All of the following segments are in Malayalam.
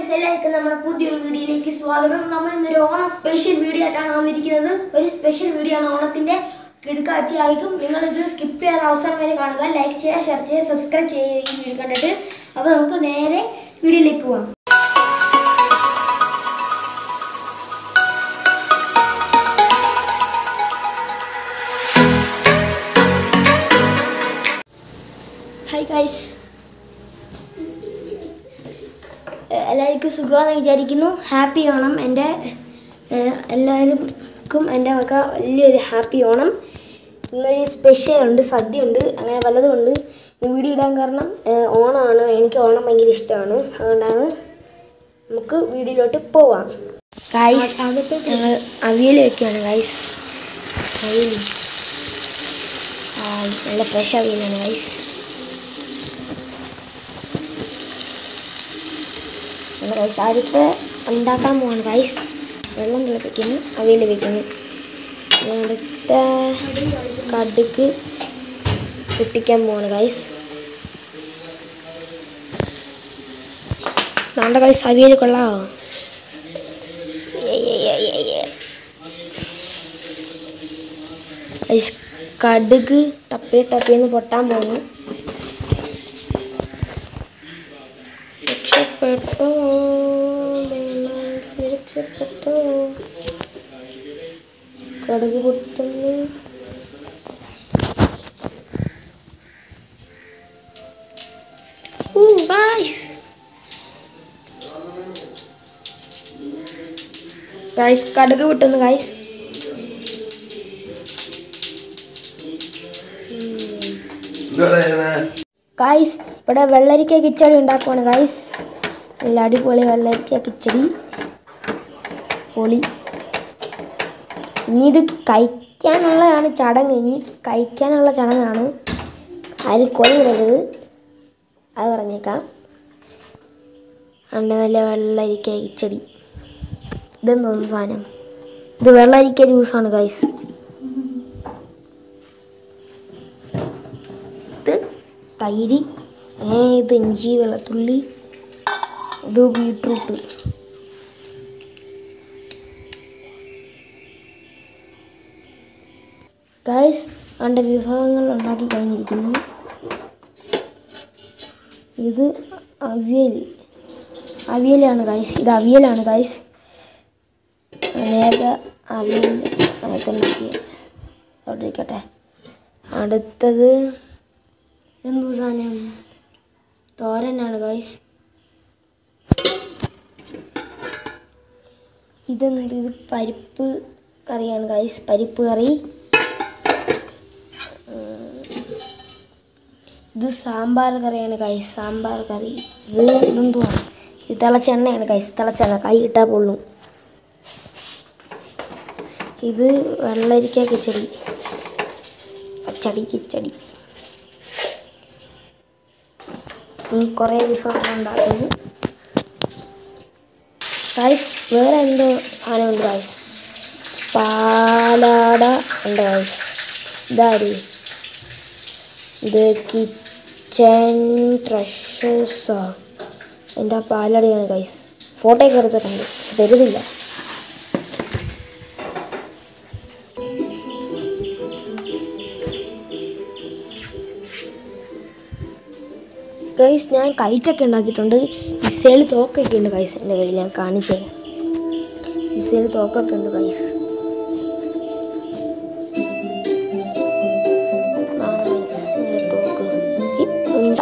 ഗൈസ് എല്ലാവർക്കും നമ്മുടെ പുതിയൊരു വീഡിയോയിലേക്ക് സ്വാഗതം നമ്മൾ ഇന്നൊരു ഓണം സ്പെഷ്യൽ വീഡിയോ ആയിട്ടാണ് വന്നിരിക്കുന്നത് ഒരു സ്പെഷ്യൽ വീഡിയോ ആണ് ഓണത്തിന്റെ കിടുക്കാച്ചി ആയിരിക്കും നിങ്ങൾ ഇത് സ്കിപ്പ് ചെയ്യാൻ അവസരം വരെ കാണുക ലൈക്ക് ചെയ്യുക ഷെയർ ചെയ്യുക സബ്സ്ക്രൈബ് ചെയ്യുക ഈ വീഡിയോ കണ്ടിട്ട് അപ്പോൾ നമുക്ക് നേരെ വീഡിയോയിലേക്ക് പോകാം ഹായ് ഗൈസ് എല്ലാവർക്കും സുഖമാണെന്ന് വിചാരിക്കുന്നു ഹാപ്പി ഓണം എൻ്റെ ഏഹ്, എല്ലാവർക്കും എൻ്റെ വക വലിയൊരു ഹാപ്പി ഓണം ഇന്നൊരു സ്പെഷ്യൽ ഉണ്ട് സദ്യ ഉണ്ട് അങ്ങനെ പലതും ഉണ്ട് ഈ വീഡിയോ ഇടാൻ കാരണം ഏഹ്, ഓണമാണ് എനിക്ക് ഓണം ഭയങ്കര ഇഷ്ടമാണ് അതുകൊണ്ടാണ് നമുക്ക് വീഡിയോയിലോട്ട് പോവാം ഗൈസ് ഞങ്ങൾ അവിയൽ വെക്കുകയാണ് ഗൈസ് അവിയൽ ആ, നല്ല ഫ്രഷ് അവിയലാണ് ഗൈസ് നമ്മുടെ ഗൈസ് ആദ്യത്തെ ഉണ്ടാക്കാൻ പോവാണ് ഗൈസ് വെള്ളം തിളപ്പിക്കുന്നു അവയിൽ വെക്കുന്നു ഇനി അടുത്ത കടുക്ക് പൊട്ടിക്കാൻ പോവാണ് ഗൈസ് നമ്മുടെ ഗൈസ് അവിയൽ കൊള്ളാവോ ഗൈസ് കടുക് ടപ്പി ടപ്പിന്ന് പൊട്ടാൻ പോകുന്നു രക്ഷപ്പെട്ടോ വേണമെങ്കിൽ രക്ഷപ്പെട്ടോ കടുക് പൊട്ടുന്നു ഊ, guys. Guys, കടുക് പൊട്ടുന്നു ഗൈസ് ഗായ്സ് ഇവിടെ വെള്ളരിക്ക കിച്ചടി ഉണ്ടാക്കുവാണ് ഗായ്സ് നല്ല അടിപൊളി വെള്ളരിക്ക കിച്ചടി പൊളി ഇനി ഇത് കഴിക്കാനുള്ളതാണ് ചടങ്ങ് ഇനി കഴിക്കാനുള്ള ചടങ്ങാണ് ആരും കൊല വിടരുത് അത് പറഞ്ഞേക്കാം ഉണ്ട് നല്ല വെള്ളരിക്ക കിച്ചടി ഇതെന്തോന്നു സാധനം ഇത് വെള്ളരിക്ക ജ്യൂസാണ് ഗായ്സ് ഇത് തൈര് ഏ ഇത് ഇഞ്ചി വെള്ളത്തുള്ളി ഇത് ബീട്രൂട്ട് ഗൈസ് അവൻ്റെ വിഭവങ്ങൾ ഉണ്ടാക്കി കഴിഞ്ഞിരിക്കുന്നു ഇത് അവിയൽ അവിയലാണ് ഗൈസ് ഇത് അവിയലാണ് ഗൈസ് നേരത്തെ അവിയൽ നേരത്തെ ഉണ്ടാക്കിയ അവിടെ ഇരിക്കട്ടെ അടുത്തത് എന്തു സാധനം തോരനാണ് ഗൈസ് ഇതെന്ത് ഇത് പരിപ്പ് കറിയാണ് ഗൈസ് പരിപ്പ് കറി ഉം. ഇത് സാമ്പാർ കറിയാണ് ഗൈസ് സാമ്പാർ കറി ഇത് ഇതെന്തുവാ ഇത് തിളച്ച എണ്ണയാണ് ഗൈസ് തിളച്ച എണ്ണ കൈ ഇട്ടാൽ പൊള്ളും ഇത് വെള്ളരിക്ക കിച്ചടി പച്ചടി കിച്ചടി ഇനി കുറേ വിഭവങ്ങൾ ഉണ്ടാക്കുന്നത് ഗൈസ് വേറെ എന്തോ സാധനമുണ്ട് ഗൈസ് പാലാട ഉണ്ട് ഗൈസ് ഇതാര് ഇത് കിച്ചൺ ട്രഷേഴ്സോ എൻ്റെ ആ പാലടയാണ് ഗൈസ് ഫോട്ടോയൊക്കെ എടുത്തിട്ടുണ്ട് തരുന്നില്ല ഗൈസ് ഞാൻ കൈറ്റൊക്കെ ഉണ്ടാക്കിയിട്ടുണ്ട് മിസൈൽ തോക്കൊക്കെ ഉണ്ട് ഗൈസ് എൻ്റെ കയ്യിൽ ഞാൻ കാണിച്ചു തരാം മിസൈൽ തോക്കൊക്കെ ഉണ്ട് ഗൈസ് ആ, guys, ഇതിന്റെ തോക്ക്. ഈ ഉണ്ട.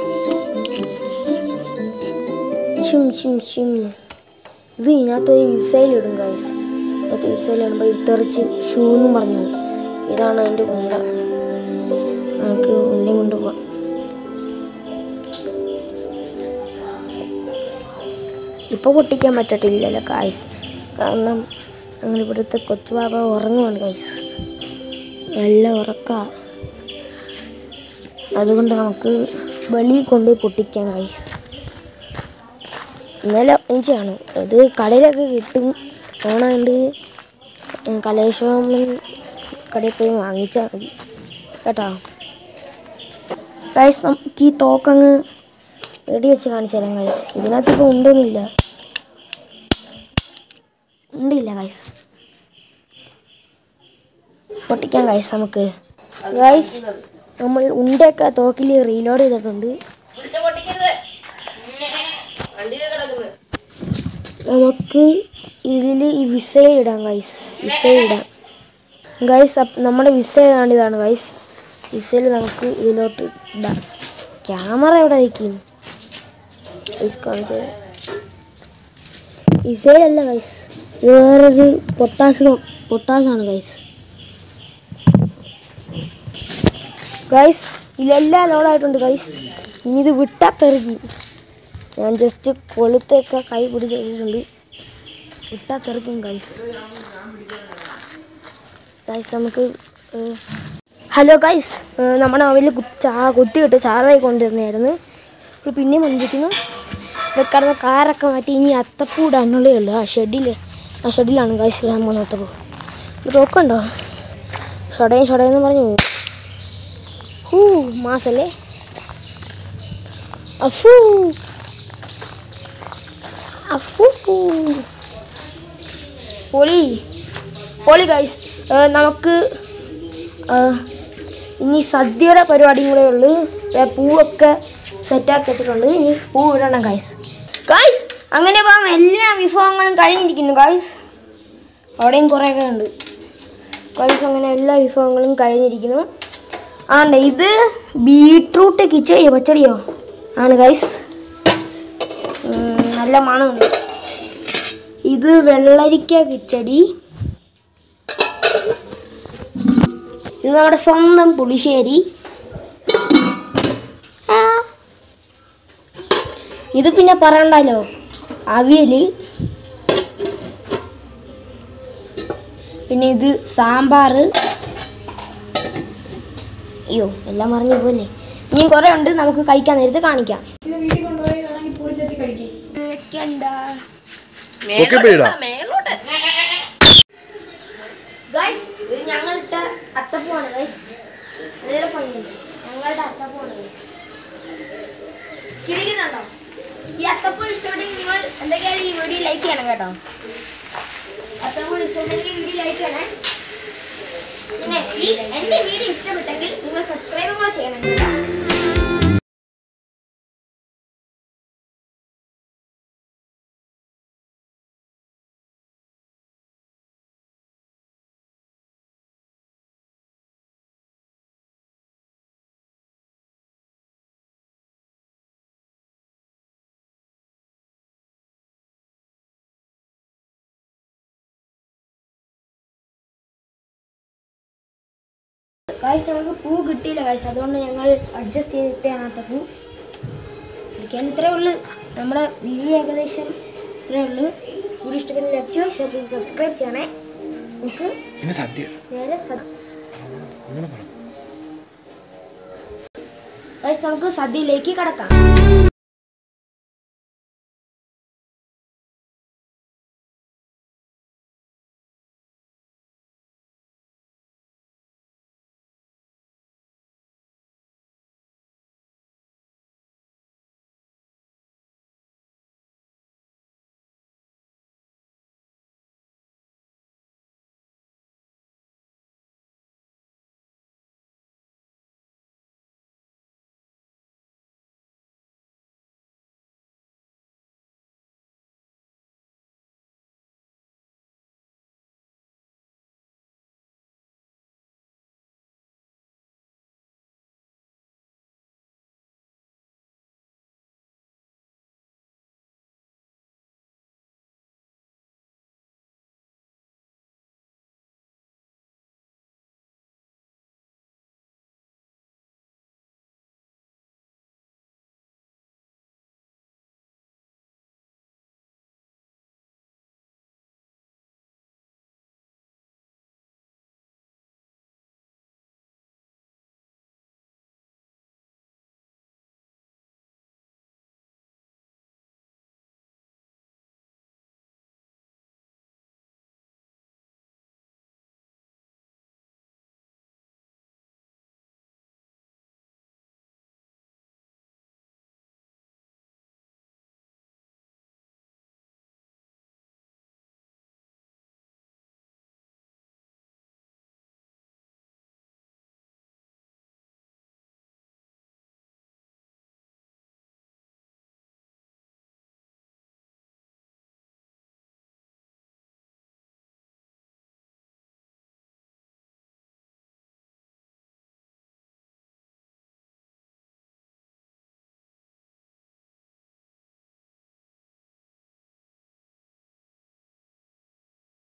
ഷിം ഷിം ഷിം ഇത് ഇതിനകത്ത് ഒരു മിസൈൽ ഇടും ഗൈസ് ഇതിനകത്ത് മിസൈൽ ഇടുമ്പോൾ ഇത് തെറിച്ച് ഷൂ എന്നും പറഞ്ഞു പോകും. ഇതാണ് അതിൻ്റെ ഉണ്ട നമുക്ക് ഉണ്ടയും കൊണ്ട് പോവാം ഇപ്പോൾ പൊട്ടിക്കാൻ പറ്റത്തില്ലല്ലോ കായ്സ് കാരണം ഞങ്ങൾ ഇവിടുത്തെ കൊച്ചു ബാബ ഉറങ്ങുവാണ് കായ്സ് നല്ല ഉറക്ക അതുകൊണ്ട് നമുക്ക് വെളിയിൽ കൊണ്ട് പൊട്ടിക്കാം കായ്സ് ഇന്നലെ ഇഞ്ചാണ് ഇത് കടയിലൊക്കെ കിട്ടും ഓണാണ്ട് കലേശോമൻ കടയിൽ പോയി വാങ്ങിച്ചാൽ മതി കേട്ടോ ഗൈസ് നമുക്ക് ഈ തോക്കങ്ങ് വെടി വെച്ച് കാണിച്ചു തരാം ഗൈസ് ഇതിനകത്ത് ഇപ്പോൾ ഉണ്ടോന്നില്ല ഉണ്ടില്ല ഗൈസ് പൊട്ടിക്കാം ഗൈസ് നമുക്ക് ഗൈസ് നമ്മൾ ഉണ്ടയൊക്കെ തോക്കിൽ റീലോഡ് ചെയ്തിട്ടുണ്ട് നമുക്ക് ഇതിൽ ഈ വിസയിൽ ഇടാം ഗൈസ് വിസയിൽ ഇടാം ഗൈസ് നമ്മുടെ വിസയിൽ ആണ് ഇതാണ് ഗൈസ് വിസയിൽ നമുക്ക് ഇതിലോട്ട് ഇടാം ക്യാമറ എവിടെ വയ്ക്കും ഗൈസ് കാണിച്ചു വിസയിലല്ല ഗൈസ് ഇത് വേറൊരു പൊട്ടാസ് പൊട്ടാസാണ് ഗൈസ് ഗൈസ് ഇതിലെല്ലാം ലോഡായിട്ടുണ്ട് ഗൈസ് ഇനി ഇത് വിട്ടാ തെറുകി ഞാൻ ജസ്റ്റ് കൊളുത്തൊക്കെ കൈ പിടിച്ച് വെച്ചിട്ടുണ്ട് വിട്ടാ തെറുക്കും ഗൈസ് ഗൈസ് നമുക്ക് ഹലോ ഗൈസ് നമ്മുടെ അവയിൽ ചാ കുത്തിയിട്ട് ചാറായി കൊണ്ടുവന്നായിരുന്നു ഇപ്പോൾ പിന്നെയും വന്നിരിക്കുന്നു ഇവിടെ കിടന്ന കാറൊക്കെ മാറ്റി ഇനി അത്തപ്പൂ ഇടാനുള്ളേ ഉള്ളൂ ആ ഷെഡിൽ ആ ഷെഡിലാണ് ഗൈസ് ഇടാൻ പോകുന്ന അത്തപ്പൂ ഇത് തോക്കുണ്ടോ ഷടയും ഷടയെന്ന് പറഞ്ഞു പോകും ഹൂ മാസല്ലേ അഫൂ അഫൂ പൊളി പൊളി ഗൈസ് നമുക്ക് ആ, ഇനി സദ്യയുടെ പരിപാടിയും കൂടെ ഉള്ളു ദേ പൂവൊക്കെ സെറ്റാക്കി വെച്ചിട്ടുണ്ട് ഇനി പൂ ഇടണം ഗൈസ് ഗൈസ് അങ്ങനെ ഇപ്പം എല്ലാ വിഭവങ്ങളും കഴിഞ്ഞിരിക്കുന്നു ഗൈസ് അവിടെയും കുറേയൊക്കെ ഉണ്ട് ഗൈസ് അങ്ങനെ എല്ലാ വിഭവങ്ങളും കഴിഞ്ഞിരിക്കുന്നു ആണ്ട് ഇത് ബീട്രൂട്ട് കിച്ചടിയോ പച്ചടിയോ ആണ് ഗൈസ് ഉം, നല്ല മണമുണ്ട് ഇത് വെള്ളരിക്ക കിച്ചടി ഇത് നമ്മുടെ സ്വന്തം പുളിശ്ശേരി ആ. ഇത് പിന്നെ പറയണ്ടല്ലോ അവിയല് പിന്നെ ഇത് സാമ്പാർ അയ്യോ എല്ലാം മറിഞ്ഞു പോലെ ഇനിയും കുറേ ഉണ്ട് നമുക്ക് കഴിക്കാൻ നേരത്ത് കാണിക്കാം ഇത് വീട്ടിൽ കൊണ്ടുപോയി വേണമെങ്കിൽ പൊളിച്ചെത്തി കഴിക്കും പൊക്കിപ്പിടിടാ ഗൈസ് ഇത് ഞങ്ങളുടെ അത്തപ്പൂവാണ് ഗൈസ് നല്ല ഭംഗിയുണ്ട് ഞങ്ങളുടെ അത്തപ്പൂവാണ് ഗൈസ് കിരിക്കുന്നുണ്ടോ ഈ അത്തപ്പൂ ഇഷ്ടപ്പെട്ടെങ്കിൽ നിങ്ങൾ എന്തൊക്കെയാണ് ഈ വീഡിയോ ലൈക്ക് ചെയ്യണം കേട്ടോ അത്തപ്പൂ ഇഷ്ടപ്പെട്ടെങ്കിൽ ഈ വീഡിയോ ലൈക്ക് ചെയ്യണേ പിന്നെ ഈ എൻ്റെ വീഡിയോ ഇഷ്ടപ്പെട്ടെങ്കിൽ നിങ്ങൾ സബ്സ്ക്രൈബും കൂടെ ചെയ്യണം കേട്ടോ ഗായ്സ് നമുക്ക് പൂ കിട്ടിയില്ല ഗായ്സ് അതുകൊണ്ട് ഞങ്ങൾ അഡ്ജസ്റ്റ് ചെയ്തിട്ടാണ് ആ പൂ ഇരിക്കാൻ ഇത്രയേ ഉള്ളൂ നമ്മുടെ വീഡിയോ ഏകദേശം ഇത്രയേ ഉള്ളൂ വീഡിയോ ഇഷ്ടപ്പെടുന്ന ലൈക്ക് ചെയ്യുക ഷെയർ ചെയ്ത് സബ്സ്ക്രൈബ് ചെയ്യണേ നമുക്ക് ഇനി സദ്യ നേരെ സദ്യ അങ്ങനെ പറ ഗായ്സ് നമുക്ക് സദ്യയിലേക്ക് കടക്കാം